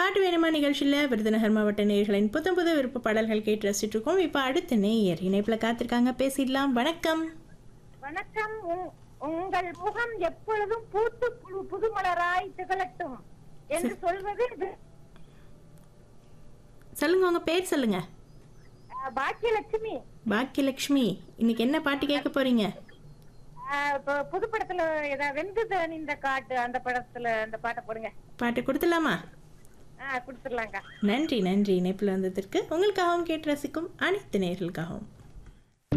பாட்டு வேணுமா நிகழ்ச்சியில் விருதுநகர் மாவட்ட நேயர்களின் புத்தம் புது விருப்ப பாடல்கள் கேட்டு ரசிச்சுட்டு இருக்கோம் இப்போ அடுத்த நேயர் இணைப்பில் காத்திருக்காங்க பேசிடலாம் வணக்கம் வணக்கம் உங்- உங்கள் முகம் எப்பொழுதும் பூத்து புது புதுமலராய் திகழட்டும் என்று சொல்வது இது. சொல்லுங்க உங்க பேர் சொல்லுங்க அஹ், பாக்கியலட்சுமி பாக்கியலட்சுமி இன்னைக்கு என்ன பாட்டு கேட்க போறீங்க அஹ், இப்ப புது படத்துல ஏதாவது வெந்தது இந்த காட்டு அந்த படத்துல அந்த பாட்டை போடுங்க பாட்டு கொடுத்துலாமா ஆஹ் கொடுத்துடலாங்க நன்றி நன்றி இணைப்பில் வந்ததற்கு உங்களுக்காகவும் கேட்டு ரசிக்கும் அனைத்து நேயர்களுக்காகவும்